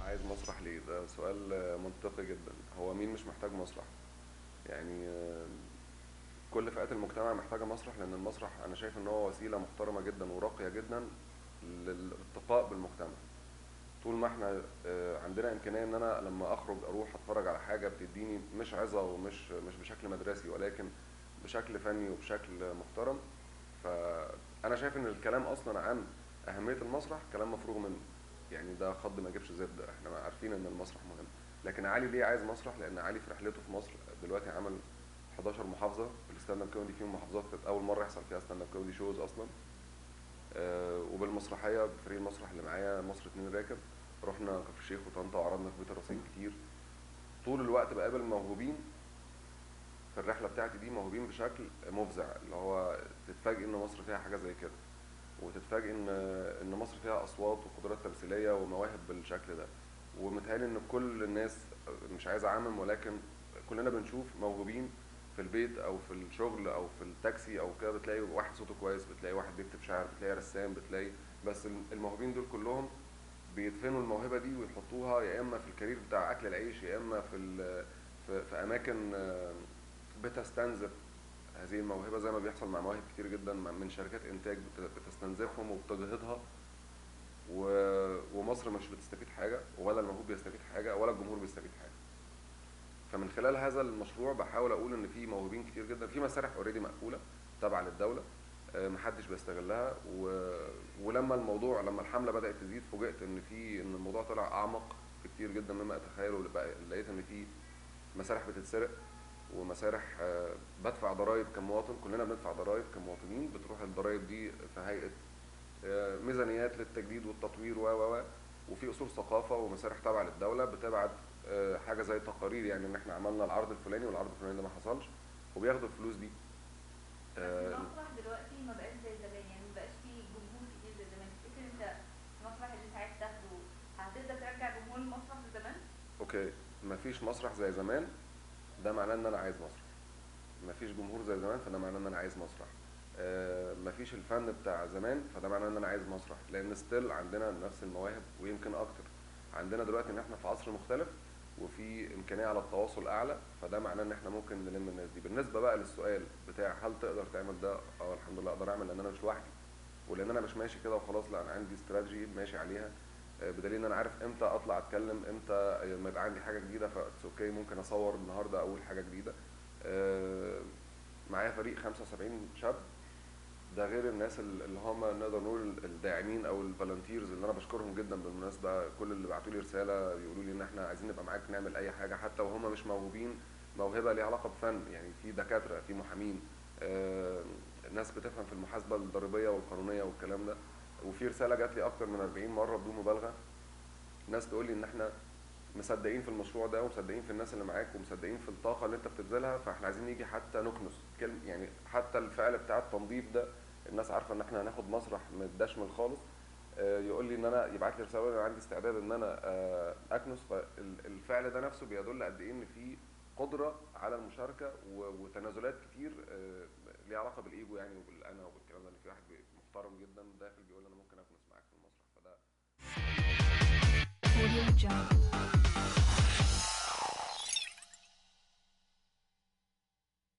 عايز مسرح ليه ده سؤال آه، منطقي جدا هو مين مش محتاج مسرح يعني آه، كل فئات المجتمع محتاجه مسرح لان المسرح انا شايف ان هو وسيله محترمه جدا وراقيه جدا للارتقاء بالمجتمع طول ما احنا آه، عندنا امكانيه ان انا لما اخرج اروح اتفرج على حاجه بتديني مش عظه ومش مش بشكل مدرسي ولكن بشكل فني وبشكل محترم فانا شايف ان الكلام اصلا عن اهميه المسرح كلام مفروغ منه يعني ده خض ما يجيبش زبده احنا عارفين ان المسرح مهم لكن علي ليه عايز مسرح لان علي في رحلته في مصر دلوقتي عمل 11 محافظه الستاند اب كوميدي فيهم محافظات كانت اول مره يحصل فيها ستاند اب كوميدي شوز اصلا آه، وبالمسرحيه بفريق المسرح اللي معايا مصر اتنين راكب رحنا كفر الشيخ وطنطا وعرضنا في بيت الرصين كتير طول الوقت بقابل موهوبين في الرحله بتاعتي دي موهوبين بشكل مفزع اللي هو تتفاجئ ان مصر فيها حاجه زي كده وتتفاجئ ان ان مصر فيها اصوات وقدرات تمثيليه ومواهب بالشكل ده ومتهيألي ان كل الناس مش عايز اعمم ولكن كلنا بنشوف موهوبين في البيت او في الشغل او في التاكسي او كده بتلاقي واحد صوته كويس بتلاقي واحد بيكتب شعر بتلاقي رسام بتلاقي بس الموهوبين دول كلهم بيدفنوا الموهبه دي ويحطوها يا اما في الكارير بتاع اكل العيش يا اما في ال- في, في اماكن آه، بتستنزف هذه الموهبه زي ما بيحصل مع مواهب كتير جدا مع- من شركات انتاج بت- بتستنزفهم وبتجهضها و- ومصر مش بتستفيد حاجه ولا الموهوب بيستفيد حاجه ولا الجمهور بيستفيد حاجه فمن خلال هذا المشروع بحاول اقول ان في موهوبين كتير جدا في مسارح اوريدي مقفوله تابعه للدوله آه، محدش بيستغلها و... ولما الموضوع لما الحمله بدات تزيد فوجئت ان في ان الموضوع طلع اعمق بكتير جدا مما اتخيل وبقى لقيت ان في مسارح بتتسرق ومسارح آه، بدفع ضرائب كمواطن كلنا بندفع ضرائب كمواطنين بتروح الضرائب دي في هيئه آه، ميزانيات للتجديد والتطوير و و و وفي اصول ثقافه ومسارح تابعه للدوله بتبعت آه، حاجه زي تقارير يعني ان احنا عملنا العرض الفلاني والعرض الفلاني ده ما حصلش وبياخدوا الفلوس دي بس آه، المسرح دلوقتي ما بقاش زي زمان يعني ما بقاش فيه جمهور كتير زي زمان تفتكر انت المسرح اللي انت عايز تاخده هتقدر ترجع جمهور المسرح لزمان؟ اوكي مفيش مسرح زي زمان ده معناه ان انا عايز مسرح مفيش جمهور زي زمان فده معناه ان انا عايز مسرح آه، مفيش الفن بتاع زمان فده معناه ان انا عايز مسرح لان ستيل عندنا نفس المواهب ويمكن اكتر عندنا دلوقتي ان احنا في عصر مختلف وفي امكانيه على التواصل اعلى فده معناه ان احنا ممكن نلم الناس دي بالنسبه بقى للسؤال بتاع هل تقدر تعمل ده اه الحمد لله اقدر اعمل لان انا مش لوحدي ولان انا مش ماشي كده وخلاص لا انا عندي استراتيجي ماشي عليها آه، بدليل ان انا عارف امتى اطلع اتكلم امتى لما يبقى عندي حاجه جديده فاتس اوكي ممكن اصور النهارده اقول حاجه جديده آه، معايا فريق 75 شاب ده غير الناس ال- اللي هم نقدر نقول الداعمين او الفالنتيرز اللي انا بشكرهم جدا بالمناسبه كل اللي بعتوا لي رساله بيقولوا لي ان احنا عايزين نبقى معاك نعمل اي حاجه حتى وهم مش موهوبين موهبه ليها علاقه بفن يعني في دكاتره في محامين آه، ناس بتفهم في المحاسبه الضريبيه والقانونيه والكلام ده وفي رساله جات لي اكتر من 40 مره بدون مبالغه ناس تقول لي ان احنا مصدقين في المشروع ده ومصدقين في الناس اللي معاك ومصدقين في الطاقه اللي انت بتبذلها فاحنا عايزين نيجي حتى نكنس كلم يعني حتى الفعل بتاع التنظيف ده الناس عارفه ان احنا هناخد مسرح متدشمل خالص آه، يقول لي ان انا يبعت لي رساله يقول لي انا عندي استعداد ان انا آه، اكنس فالفعل ده نفسه بيدل قد ايه ان في قدره على المشاركه و- وتنازلات كتير آه، ليها علاقه بالايجو يعني وبالانا وبالكلام ده ان في واحد بي- محترم جدا داخل بيقول انا ممكن اكنس معاك في المسرح فده Audio Jungle.